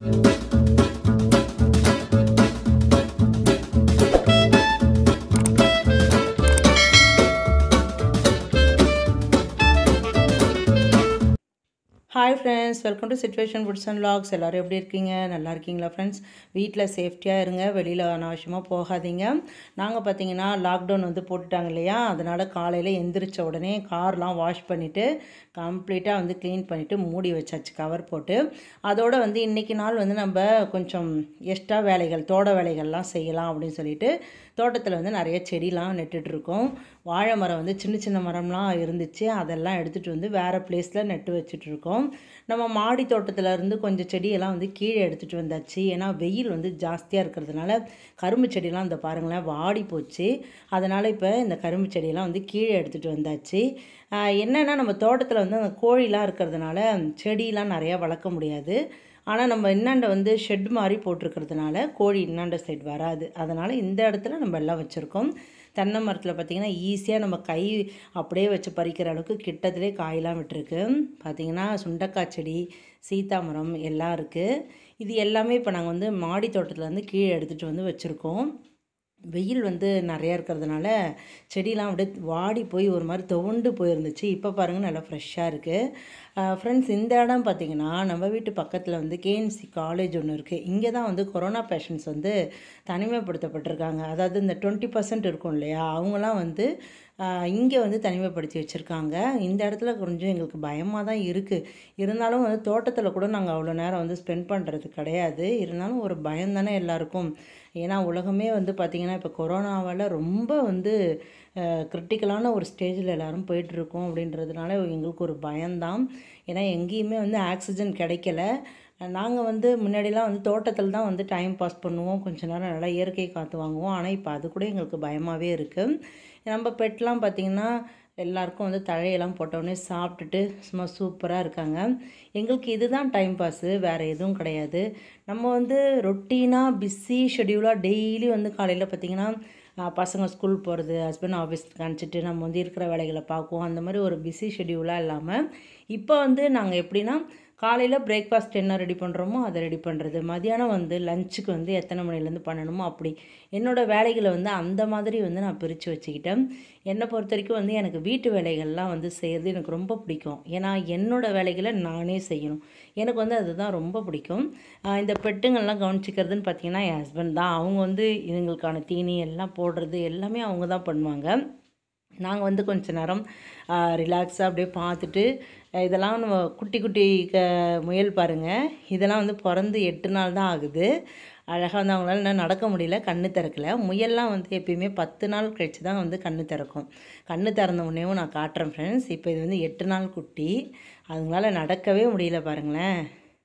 hi friends welcome to situation foods and logs எல்லோரும் எப்படி இருக்கீங்க நல்லா இருக்கீங்களா ஃப்ரெண்ட்ஸ் வீட்டில் சேஃப்டியாக இருங்க வெளியில் அனாவசியமாக போகாதீங்க நாங்கள் பார்த்தீங்கன்னா லாக்டவுன் வந்து போட்டுட்டாங்க இல்லையா அதனால் காலையில் எந்திரிச்ச உடனே கார்லாம் வாஷ் பண்ணிவிட்டு கம்ப்ளீட்டாக வந்து க்ளீன் பண்ணிவிட்டு மூடி வச்சாச்சு கவர் போட்டு அதோடு வந்து இன்றைக்கி நாள் வந்து நம்ம கொஞ்சம் எக்ஸ்ட்ரா வேலைகள் தோட்ட வேலைகள்லாம் செய்யலாம் அப்படின்னு சொல்லிட்டு தோட்டத்தில் வந்து நிறைய செடிலாம் நட்டுட்ருக்கோம் வாழை மரம் வந்து சின்ன சின்ன மரம்லாம் இருந்துச்சு அதெல்லாம் எடுத்துகிட்டு வந்து வேறு பிளேஸில் நட்டு வச்சுட்ருக்கோம் நம்ம மாடி தோட்டத்தில் இருந்து கொஞ்சம் செடியெல்லாம் வந்து கீழே எடுத்துகிட்டு வந்தாச்சு ஏன்னா வெயில் வந்து ஜாஸ்தியாக இருக்கிறதுனால கரும்பு செடியெல்லாம் இந்த பாருங்களேன் வாடி போச்சு அதனால் இப்போ இந்த கரும்பு செடியெல்லாம் வந்து கீழே எடுத்துகிட்டு வந்தாச்சு என்னென்னா நம்ம தோட்டத்தில் வந்து அந்த கோழிலாம் இருக்கிறதுனால செடியெலாம் நிறையா வளர்க்க முடியாது ஆனால் நம்ம இன்னாண்ட வந்து ஷெட் மாதிரி போட்டிருக்கிறதுனால கோழி இன்னாண்ட சைடு வராது அதனால் இந்த இடத்துல நம்ம எல்லாம் வச்சுருக்கோம் தென்னை மரத்தில் பார்த்திங்கன்னா ஈஸியாக நம்ம கை அப்படியே வச்சு பறிக்கிற அளவுக்கு கிட்டத்திலே காயெல்லாம் விட்டுருக்கு பார்த்திங்கன்னா சுண்டக்காய் செடி சீத்தாமரம் எல்லாம் இருக்குது இது எல்லாமே இப்போ நாங்கள் வந்து மாடி தோட்டத்தில் வந்து கீழே எடுத்துகிட்டு வந்து வச்சுருக்கோம் வெயில் வந்து நிறையா இருக்கிறதுனால செடியெலாம் அப்படியே வாடி போய் ஒரு மாதிரி துவண்டு போயிருந்துச்சு இப்போ பாருங்கள் நல்லா ஃப்ரெஷ்ஷாக இருக்குது ஃப்ரெண்ட்ஸ் இந்த இடம் பார்த்திங்கன்னா நம்ம வீட்டு பக்கத்தில் வந்து கேஎன்சி காலேஜ் ஒன்று இருக்குது இங்கே தான் வந்து கொரோனா பேஷண்ட்ஸ் வந்து தனிமைப்படுத்தப்பட்டிருக்காங்க அதாவது இந்த டுவெண்ட்டி பர்சன்ட் இருக்கும் இல்லையா அவங்களாம் வந்து இங்கே வந்து தனிமைப்படுத்தி வச்சுருக்காங்க இந்த இடத்துல கொஞ்சம் எங்களுக்கு பயமாக தான் இருக்குது இருந்தாலும் வந்து தோட்டத்தில் கூட நாங்கள் அவ்வளோ நேரம் வந்து ஸ்பெண்ட் பண்ணுறது கிடையாது இருந்தாலும் ஒரு பயம் தானே எல்லாருக்கும் ஏன்னா உலகமே வந்து பார்த்திங்கன்னா இப்போ கொரோனாவால் ரொம்ப வந்து கிரிட்டிக்கலான ஒரு ஸ்டேஜில் எல்லோரும் போயிட்டுருக்கோம் அப்படின்றதுனால எங்களுக்கு ஒரு பயம்தான் ஏன்னா எங்கேயுமே வந்து ஆக்சிஜன் கிடைக்கல நாங்கள் வந்து முன்னாடிலாம் வந்து தோட்டத்தில் தான் வந்து டைம் பாஸ் பண்ணுவோம் கொஞ்ச நேரம் நல்லா இயற்கை காற்று வாங்குவோம் ஆனால் இப்போ அது கூட எங்களுக்கு பயமாகவே இருக்குது நம்ம பெட்லாம் பார்த்திங்கன்னா எல்லாருக்கும் வந்து தழையெல்லாம் போட்டோடனே சாப்பிட்டுட்டு சும்மா சூப்பராக இருக்காங்க எங்களுக்கு இதுதான் டைம் பாஸு வேறு எதுவும் கிடையாது நம்ம வந்து ரொட்டீனாக பிஸி ஷெடியூலாக டெய்லி வந்து காலையில் பார்த்திங்கன்னா பசங்க ஸ்கூல் போகிறது ஹஸ்பண்ட் ஆஃபீஸ்க்கு அனுப்பிச்சிட்டு நம்ம வந்து இருக்கிற வேலைகளை பார்க்குவோம் அந்த மாதிரி ஒரு பிஸி ஷெடியூலாக இல்லாமல் இப்போ வந்து நாங்கள் எப்படின்னா காலையில் பிரேக்ஃபாஸ்ட் என்ன ரெடி பண்ணுறோமோ அதை ரெடி பண்ணுறது மதியானம் வந்து லஞ்சுக்கு வந்து எத்தனை மணிலேருந்து பண்ணணுமோ அப்படி என்னோடய வேலைகளை வந்து அந்த மாதிரி வந்து நான் பிரித்து வச்சுக்கிட்டேன் என்னை பொறுத்த வரைக்கும் வந்து எனக்கு வீட்டு வேலைகள்லாம் வந்து செய்கிறது எனக்கு ரொம்ப பிடிக்கும் ஏன்னா என்னோடய வேலைகளை நானே செய்யணும் எனக்கு வந்து அதுதான் ரொம்ப பிடிக்கும் இந்த பெட்டுங்கள்லாம் கவனிச்சிக்கிறதுன்னு பார்த்தீங்கன்னா என் ஹஸ்பண்ட் தான் அவங்க வந்து இதுங்களுக்கான தீனி எல்லாம் போடுறது எல்லாமே அவங்க தான் பண்ணுவாங்க நாங்கள் வந்து கொஞ்ச நேரம் ரிலாக்ஸாக அப்படியே பார்த்துட்டு இதெல்லாம் நம்ம குட்டி குட்டி க முயல் பாருங்கள் இதெல்லாம் வந்து பிறந்து எட்டு நாள் தான் ஆகுது அழகாக வந்து அவங்களால இன்னும் நடக்க முடியல கண்ணு திறக்கல முயல்லாம் வந்து எப்பயுமே பத்து நாள் கழித்து தான் வந்து கண்ணு திறக்கும் கண்ணு திறந்த உடனேவும் நான் காட்டுறேன் ஃப்ரெண்ட்ஸ் இப்போ இது வந்து எட்டு நாள் குட்டி அதுங்களால நடக்கவே முடியல பாருங்களேன்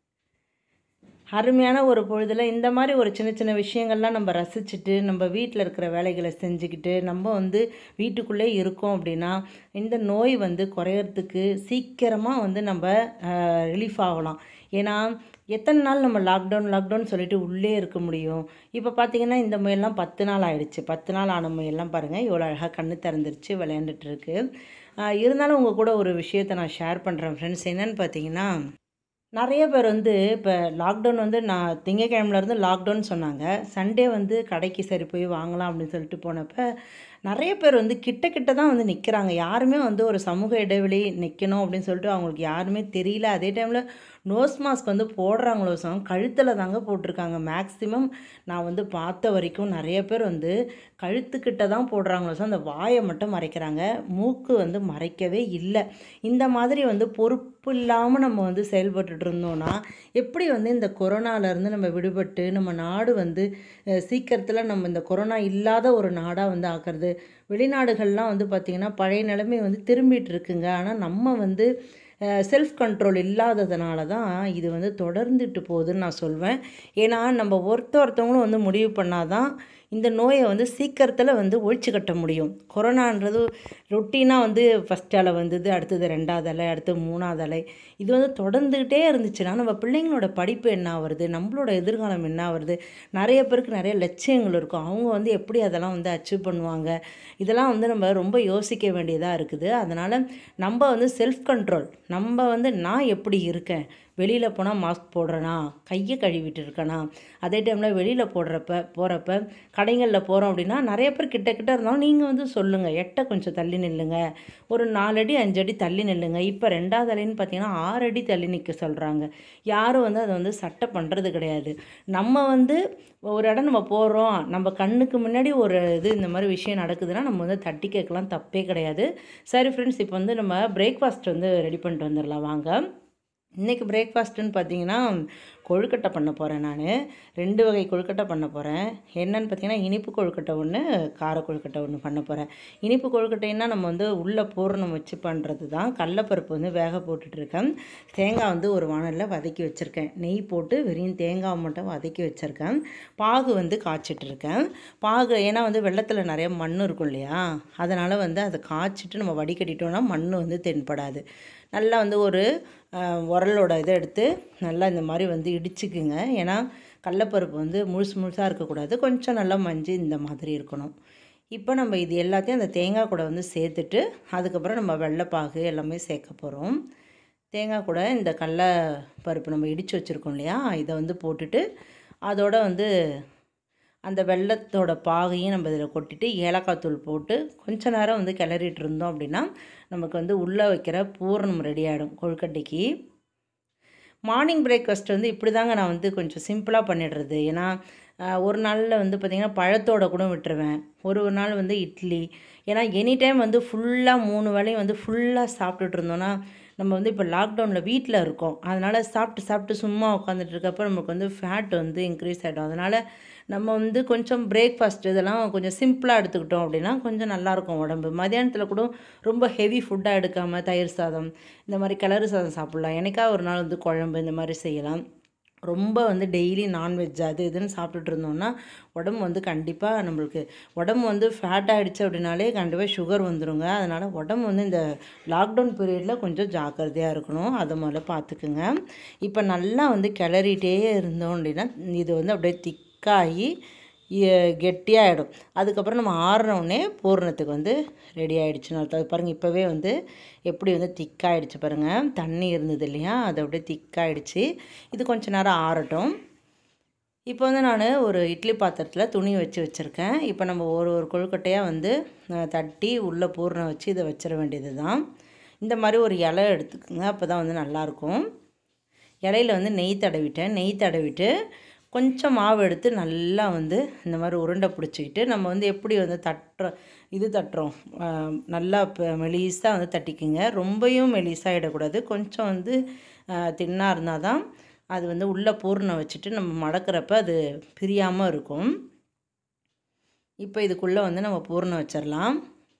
அருமையான ஒரு பொழுதில் இந்த மாதிரி ஒரு சின்ன சின்ன விஷயங்கள்லாம் நம்ம ரசிச்சுட்டு நம்ம வீட்டில் இருக்கிற வேலைகளை செஞ்சுக்கிட்டு நம்ம வந்து வீட்டுக்குள்ளே இருக்கோம் அப்படின்னா இந்த நோய் வந்து குறையறதுக்கு சீக்கிரமாக வந்து நம்ம ரிலீஃப் ஆகலாம் ஏன்னா எத்தனை நாள் நம்ம லாக்டவுன் லாக்டவுன் சொல்லிட்டு உள்ளே இருக்க முடியும் இப்போ பார்த்தீங்கன்னா இந்த முயல்லாம் பத்து நாள் ஆயிடுச்சு பத்து நாள் ஆன முயல்லாம் பாருங்கள் இவ்வளோ அழகாக கண்ணு திறந்துருச்சு விளையாண்டுட்டு இருக்கு இருந்தாலும் உங்கள் கூட ஒரு விஷயத்தை நான் ஷேர் பண்ணுறேன் ஃப்ரெண்ட்ஸ் என்னென்னு பார்த்தீங்கன்னா நிறைய பேர் வந்து இப்போ லாக்டவுன் வந்து நான் திங்கக்கிழமைலேருந்து லாக்டவுன் சொன்னாங்க சண்டே வந்து கடைக்கு சரி போய் வாங்கலாம் அப்படின்னு சொல்லிட்டு போனப்போ நிறைய பேர் வந்து கிட்ட கிட்ட தான் வந்து நிற்கிறாங்க யாருமே வந்து ஒரு சமூக இடைவெளி நிற்கணும் அப்படின்னு சொல்லிட்டு அவங்களுக்கு யாருமே தெரியல அதே டைமில் நோஸ் மாஸ்க் வந்து போடுறாங்களோ சம் கழுத்தில் தாங்க போட்டிருக்காங்க மேக்ஸிமம் நான் வந்து பார்த்த வரைக்கும் நிறைய பேர் வந்து கழுத்துக்கிட்ட தான் போடுறாங்களோ சார் அந்த வாயை மட்டும் மறைக்கிறாங்க மூக்கு வந்து மறைக்கவே இல்லை இந்த மாதிரி வந்து பொறுப்பு இல்லாமல் நம்ம வந்து செயல்பட்டுட்டு இருந்தோம்னா எப்படி வந்து இந்த கொரோனாலேருந்து நம்ம விடுபட்டு நம்ம நாடு வந்து சீக்கிரத்தில் நம்ம இந்த கொரோனா இல்லாத ஒரு நாடாக வந்து ஆக்கிறது வெளிநாடுகள்லாம் வந்து பார்த்திங்கன்னா பழைய நிலைமை வந்து திரும்பிட்டு இருக்குங்க ஆனால் நம்ம வந்து செல்ஃப் கண்ட்ரோல் இல்லாததுனால தான் இது வந்து தொடர்ந்துட்டு போகுதுன்னு நான் சொல்வேன் ஏன்னா நம்ம ஒருத்த ஒருத்தவங்களும் வந்து முடிவு பண்ணாதான் இந்த நோயை வந்து சீக்கிரத்தில் வந்து ஒழிச்சு கட்ட முடியும் கொரோனான்றது ரொட்டீனாக வந்து ஃபஸ்ட் அலை வந்தது அடுத்தது ரெண்டாவது அலை அடுத்து மூணாவது அலை இது வந்து தொடர்ந்துக்கிட்டே இருந்துச்சுன்னா நம்ம பிள்ளைங்களோட படிப்பு என்ன ஆகுறது நம்மளோட எதிர்காலம் என்ன ஆகுறது நிறைய பேருக்கு நிறைய லட்சியங்கள் இருக்கும் அவங்க வந்து எப்படி அதெல்லாம் வந்து அச்சீவ் பண்ணுவாங்க இதெல்லாம் வந்து நம்ம ரொம்ப யோசிக்க வேண்டியதாக இருக்குது அதனால் நம்ம வந்து செல்ஃப் கண்ட்ரோல் நம்ம வந்து நான் எப்படி இருக்கேன் வெளியில் போனால் மாஸ்க் போடுறேனா கையை கழுவிட்டு இருக்கேனா அதே டைமில் வெளியில் போடுறப்ப போகிறப்ப கடைகளில் போகிறோம் அப்படின்னா நிறைய பேர் கிட்ட கிட்ட இருந்தாலும் நீங்கள் வந்து சொல்லுங்கள் எட்ட கொஞ்சம் தள்ளி நில்லுங்க ஒரு நாலடி அஞ்சடி தள்ளி நில்லுங்க இப்போ ரெண்டாவது அலைன்னு பார்த்தீங்கன்னா ஆறு அடி தள்ளி நிற்க சொல்கிறாங்க யாரும் வந்து அதை வந்து சட்டை பண்ணுறது கிடையாது நம்ம வந்து ஒரு இடம் நம்ம போகிறோம் நம்ம கண்ணுக்கு முன்னாடி ஒரு இது இந்த மாதிரி விஷயம் நடக்குதுன்னா நம்ம வந்து தட்டி கேட்கலாம் தப்பே கிடையாது சரி ஃப்ரெண்ட்ஸ் இப்போ வந்து நம்ம பிரேக்ஃபாஸ்ட் வந்து ரெடி பண்ணிட்டு வந்துடலாம் வாங்க இன்றைக்கி பிரேக்ஃபாஸ்ட்டுன்னு பார்த்தீங்கன்னா கொழுக்கட்டை பண்ண போகிறேன் நான் ரெண்டு வகை கொழுக்கட்டை பண்ண போகிறேன் என்னன்னு பார்த்தீங்கன்னா இனிப்பு கொழுக்கட்டை ஒன்று கார கொழுக்கட்டை ஒன்று பண்ண போகிறேன் இனிப்பு கொழுக்கட்டைன்னா நம்ம வந்து உள்ளே பூரணம் வச்சு பண்ணுறது தான் கடலப்பருப்பு வந்து வேக போட்டுட்ருக்கேன் தேங்காய் வந்து ஒரு வானலில் வதக்கி வச்சுருக்கேன் நெய் போட்டு வெறும் தேங்காய் மட்டும் வதக்கி வச்சுருக்கேன் பாகு வந்து காய்ச்சிட்ருக்கேன் பாகு ஏன்னா வந்து வெள்ளத்தில் நிறைய மண் இருக்கும் இல்லையா அதனால் வந்து அதை காய்ச்சிட்டு நம்ம வடிகட்டிட்டோம்னா மண் வந்து தென்படாது நல்லா வந்து ஒரு அஹ், உரலோட இதை எடுத்து நல்லா இந்த மாதிரி வந்து இடிச்சுக்குங்க ஏன்னா கடலப்பருப்பு வந்து முழுசு முழுசாக இருக்கக்கூடாது கொஞ்சம் நல்லா மஞ்சள் இந்த மாதிரி இருக்கணும் இப்போ நம்ம இது எல்லாத்தையும் அந்த தேங்காய் கூட வந்து சேர்த்துட்டு அதுக்கப்புறம் நம்ம வெள்ளைப்பாகு எல்லாமே சேர்க்க போகிறோம் தேங்காய் கூட இந்த கடல பருப்பு நம்ம இடித்து வச்சுருக்கோம் இல்லையா இதை வந்து போட்டுட்டு அதோட வந்து அந்த வெள்ளத்தோட பாகையும் நம்ம இதில் கொட்டிட்டு ஏலக்காய் தூள் போட்டு கொஞ்ச நேரம் வந்து கிளறிட்டு இருந்தோம் அப்படின்னா நமக்கு வந்து உள்ளே வைக்கிற பூரணம் ரெடி ஆகிடும் கொழுக்கட்டைக்கு மார்னிங் பிரேக்ஃபாஸ்ட் வந்து இப்படி தாங்க நான் வந்து கொஞ்சம் சிம்பிளாக பண்ணிடுறது ஏன்னா ஆஹ், ஒரு நாளில் வந்து பார்த்திங்கன்னா பழத்தோட கூட விட்டுருவேன் ஒரு ஒரு நாள் வந்து இட்லி ஏன்னா எனி டைம் வந்து ஃபுல்லாக மூணு வேளையும் வந்து ஃபுல்லாக சாப்பிட்டுட்டு இருந்தோன்னா நம்ம வந்து இப்போ லாக்டவுனில் வீட்டில் இருக்கோம் அதனால் சாப்பிட்டு சாப்பிட்டு சும்மா உட்காந்துட்டு இருக்கப்போ நமக்கு வந்து ஃபேட் வந்து இன்க்ரீஸ் ஆகிடும் அதனால் நம்ம வந்து கொஞ்சம் பிரேக்ஃபாஸ்ட் இதெல்லாம் கொஞ்சம் சிம்பிளாக எடுத்துக்கிட்டோம் அப்படின்னா கொஞ்சம் நல்லாயிருக்கும் உடம்பு மதியானத்தில் கூட ரொம்ப ஹெவி ஃபுட்டாக எடுக்காமல் தயிர் சாதம் இந்த மாதிரி கிளறு சாதம் சாப்பிட்லாம் எனக்கா ஒரு நாள் வந்து குழம்பு இந்த மாதிரி செய்யலாம் ரொம்ப வந்து டெய்லி நான்வெஜ் அது இதுன்னு சாப்பிட்டுட்டு இருந்தோம்னா உடம்பு வந்து கண்டிப்பாக நம்மளுக்கு உடம்பு வந்து ஃபேட் ஆகிடுச்சு அப்படின்னாலே கண்டிப்பாக சுகர் வந்துருங்க அதனால் உடம்பு வந்து இந்த லாக்டவுன் பீரியடில் கொஞ்சம் ஜாக்கிரதையாக இருக்கணும் அதை முதல்ல பார்த்துக்குங்க இப்போ நல்லா வந்து கிளறிட்டே இருந்தோம் அப்படின்னா இது வந்து அப்படியே திக்காகி கெட்டியாகிடும் அதுக்கப்புறம் நம்ம ஆறுனோடனே பூரணத்துக்கு வந்து ரெடி ஆகிடுச்சுன்னு அர்த்தம் அது பாருங்கள் இப்போவே வந்து எப்படி வந்து திக்காயிடுச்சு பாருங்கள் தண்ணி இருந்தது இல்லையா அது அப்படியே திக்காயிடுச்சு இது கொஞ்ச நேரம் ஆறட்டும் இப்போ வந்து நான் ஒரு இட்லி பாத்திரத்தில் துணி வச்சு வச்சுருக்கேன் இப்போ நம்ம ஒரு ஒரு கொழுக்கட்டையாக வந்து அஹ், தட்டி உள்ளே பூரணம் வச்சு இதை வச்சிட வேண்டியது தான் இந்த மாதிரி ஒரு இலை எடுத்துக்கோங்க அப்போ தான் வந்து நல்லாயிருக்கும் இலையில வந்து நெய் தடவிட்டேன் நெய் தடவிட்டு கொஞ்சம் மாவு எடுத்து நல்லா வந்து இந்த மாதிரி உருண்டை பிடிச்சிக்கிட்டு நம்ம வந்து எப்படி வந்து தட்டுறோம் இது தட்டுறோம் ஆஹ் நல்லா மெலிசாக வந்து தட்டிக்குங்க ரொம்பவும் மெலிசாகிடக்கூடாது கொஞ்சம் வந்து தின்னாக இருந்தால் தான் அது வந்து உள்ளே பூர்ணம் வச்சுட்டு நம்ம மடக்கிறப்ப அது பிரியாமல் இருக்கும் இப்போ இதுக்குள்ளே வந்து நம்ம பூர்ணம் வச்சிடலாம்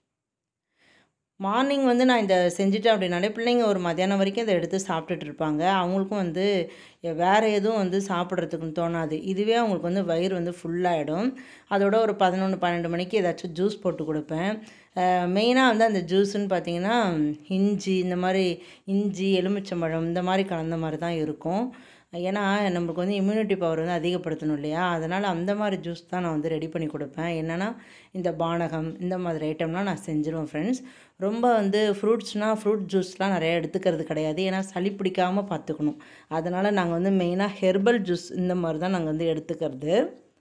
மார்னிங் வந்து நான் இந்த செஞ்சுட்டேன் அப்படின்னாலே பிள்ளைங்க ஒரு மத்தியானம் வரைக்கும் இதை எடுத்து சாப்பிட்டுட்டு இருப்பாங்க அவங்களுக்கும் வந்து எ- வேறு எதுவும் வந்து சாப்பிட்றதுக்குன்னு தோணாது இதுவே அவங்களுக்கு வந்து வயிறு வந்து ஃபுல்லாகிடும் அதோட ஒரு பதினொன்று பன்னெண்டு மணிக்கு ஏதாச்சும் ஜூஸ் போட்டு கொடுப்பேன் மெயினாக வந்து அந்த ஜூஸுன்னு பார்த்தீங்கன்னா இஞ்சி இந்த மாதிரி இஞ்சி எலுமிச்சம்பழம் இந்த மாதிரி கலந்த மாதிரி தான் இருக்கும் ஏன்னா நம்மளுக்கு வந்து இம்யூனிட்டி பவர் வந்து அதிகப்படுத்தணும் இல்லையா அதனால் அந்த மாதிரி ஜூஸ் தான் நான் வந்து ரெடி பண்ணி கொடுப்பேன் என்னென்னா இந்த பானகம் இந்த மாதிரி ஐட்டம்லாம் நான் செஞ்சுருவேன் ஃப்ரெண்ட்ஸ் ரொம்ப வந்து ஃப்ரூட்ஸ்னால் ஃப்ரூட் ஜூஸ்லாம் நிறைய எடுத்துக்கிறது கிடையாது ஏன்னா சளி பிடிக்காமல் பார்த்துக்கணும் அதனால் நாங்கள் வந்து மெயினாக ஹெர்பல் ஜூஸ் இந்த மாதிரி தான் நாங்கள் வந்து எடுத்துக்கிறது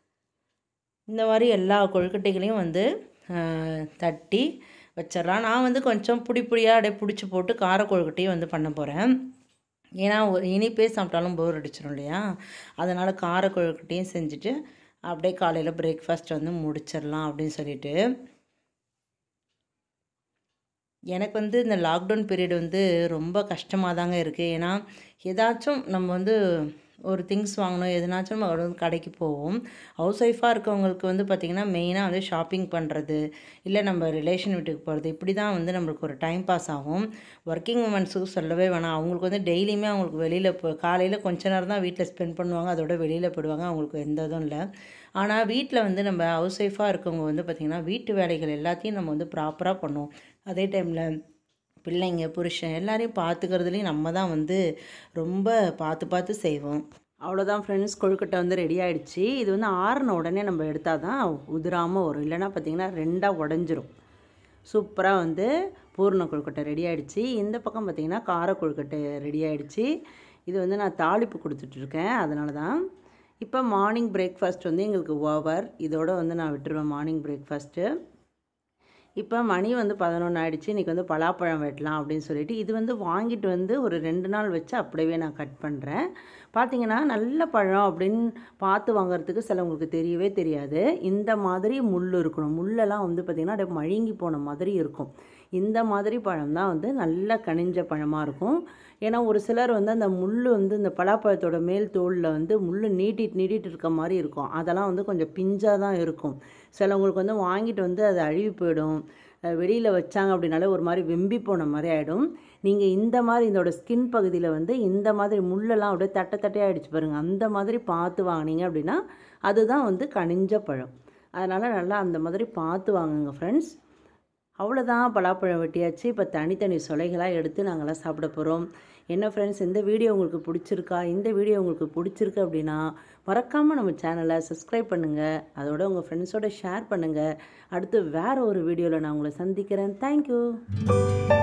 இந்த மாதிரி எல்லா கொழுக்கட்டைகளையும் வந்து ஆஹ், தட்டி வச்சிடலாம் நான் வந்து கொஞ்சம் புடி புடியாக அப்படியே பிடிச்சி போட்டு கார கொழுக்கட்டையும் வந்து பண்ண போகிறேன் ஏன்னா ஒரு இனிப்பே சாப்பிட்டாலும் போர் அடிச்சிடும் இல்லையா அதனால் கார கொழுக்கட்டையும் செஞ்சுட்டு அப்படியே காலையில் பிரேக்ஃபாஸ்ட் வந்து முடிச்சிடலாம் அப்படின்னு சொல்லிட்டு எனக்கு வந்து இந்த லாக்டவுன் பீரியட் வந்து ரொம்ப கஷ்டமாக தாங்க இருக்குது ஏன்னா ஏதாச்சும் நம்ம வந்து ஒரு திங்ஸ் வாங்கணும் எதுனாச்சும் நம்ம வந்து கடைக்கு போவோம் ஹவுஸ் ஒய்ஃபாக இருக்கவங்களுக்கு வந்து பார்த்திங்கன்னா மெயினாக வந்து ஷாப்பிங் பண்ணுறது இல்லை நம்ம ரிலேஷன் வீட்டுக்கு போகிறது இப்படி தான் வந்து நம்மளுக்கு ஒரு டைம் பாஸ் ஆகும் ஒர்க்கிங் உமன்ஸுக்கு சொல்லவே வேணாம் அவங்களுக்கு வந்து டெய்லியுமே அவங்களுக்கு வெளியில் இப்போ காலையில் கொஞ்ச நேரம் தான் வீட்டில் ஸ்பெண்ட் பண்ணுவாங்க அதோட வெளியில் போயிடுவாங்க அவங்களுக்கு எந்த இதுவும் இல்லை ஆனால் வீட்டில் வந்து நம்ம ஹவுஸ் ஒய்ஃபாக இருக்கவங்க வந்து பார்த்திங்கன்னா வீட்டு வேலைகள் எல்லாத்தையும் நம்ம வந்து ப்ராப்பராக பண்ணுவோம் அதே டைமில் பிள்ளைங்க புருஷன் எல்லாரையும் பார்த்துக்கிறதுலையும் நம்ம தான் வந்து ரொம்ப பார்த்து பார்த்து செய்வோம் அவ்வளோதான் ஃப்ரெண்ட்ஸ் கொழுக்கட்டை வந்து ரெடி ஆயிடுச்சு இது வந்து ஆறின உடனே நம்ம எடுத்தால் தான் உதிராமல் வரும் இல்லைன்னா பார்த்தீங்கன்னா ரெண்டாக உடஞ்சிரும் சூப்பராக வந்து பூர்ண கொழுக்கட்டை ரெடி ஆயிடுச்சு இந்த பக்கம் பார்த்தீங்கன்னா கார கொழுக்கட்டை ரெடி ஆயிடுச்சு இது வந்து நான் தாளிப்பு கொடுத்துட்ருக்கேன் அதனால தான் இப்போ மார்னிங் பிரேக்ஃபாஸ்ட் வந்து எங்களுக்கு ஓவர் இதோட வந்து நான் விட்டுருவேன் மார்னிங் பிரேக்ஃபாஸ்ட்டு இப்போ மணி வந்து பதினொன்று ஆயிடுச்சு இன்றைக்கி வந்து பலாப்பழம் வெட்டலாம் அப்படின்னு சொல்லிட்டு இது வந்து வாங்கிட்டு வந்து ஒரு ரெண்டு நாள் வச்சு அப்படியே நான் கட் பண்ணுறேன் பார்த்தீங்கன்னா நல்ல பழம் அப்படின்னு பார்த்து வாங்குறதுக்கு சிலவங்களுக்கு தெரியவே தெரியாது இந்த மாதிரி முள் இருக்கணும் முள்ளெல்லாம் வந்து பார்த்திங்கன்னா அப்படியே மழுங்கி போன மாதிரி இருக்கும் இந்த மாதிரி பழம் தான் வந்து நல்ல கனிஞ்ச பழமாக இருக்கும் ஏன்னா ஒரு சிலர் வந்து அந்த முள் வந்து இந்த பலாப்பழத்தோட மேல் தோலில் வந்து முள் நீட்டிட்டு நீட்டிட்டு இருக்க மாதிரி இருக்கும் அதெல்லாம் வந்து கொஞ்சம் பிஞ்சாக தான் இருக்கும் சிலவங்களுக்கு வந்து வாங்கிட்டு வந்து அது அழுகி போயிடும் வெளியில் வச்சாங்க அப்படின்னாலே ஒரு மாதிரி வெம்பி போன மாதிரி ஆகிடும் நீங்கள் இந்த மாதிரி இதோட ஸ்கின் பகுதியில் வந்து இந்த மாதிரி முள்ளெல்லாம் அப்படியே தட்டை தட்டையாக ஆகிடுச்சு பாருங்கள் அந்த மாதிரி பார்த்து வாங்கினீங்க அப்படின்னா அதுதான் வந்து கனிஞ்ச பழம் அதனால் நல்லா அந்த மாதிரி பார்த்து வாங்குங்க ஃப்ரெண்ட்ஸ் அவ்வளோதான் பலாப்பழம் வெட்டியாச்சு இப்போ தனித்தனி சொலைகளாக எடுத்து நாங்கள்லாம் சாப்பிட போகிறோம் என்ன ஃப்ரெண்ட்ஸ் இந்த வீடியோ உங்களுக்கு பிடிச்சிருக்கா இந்த வீடியோ உங்களுக்கு பிடிச்சிருக்கு அப்படின்னா மறக்காமல் நம்ம சேனலை சப்ஸ்கிரைப் பண்ணுங்கள் அதோட உங்கள் ஃப்ரெண்ட்ஸோட ஷேர் பண்ணுங்கள் அடுத்து வேறு ஒரு வீடியோவில் நான் உங்களை சந்திக்கிறேன் தேங்க்யூ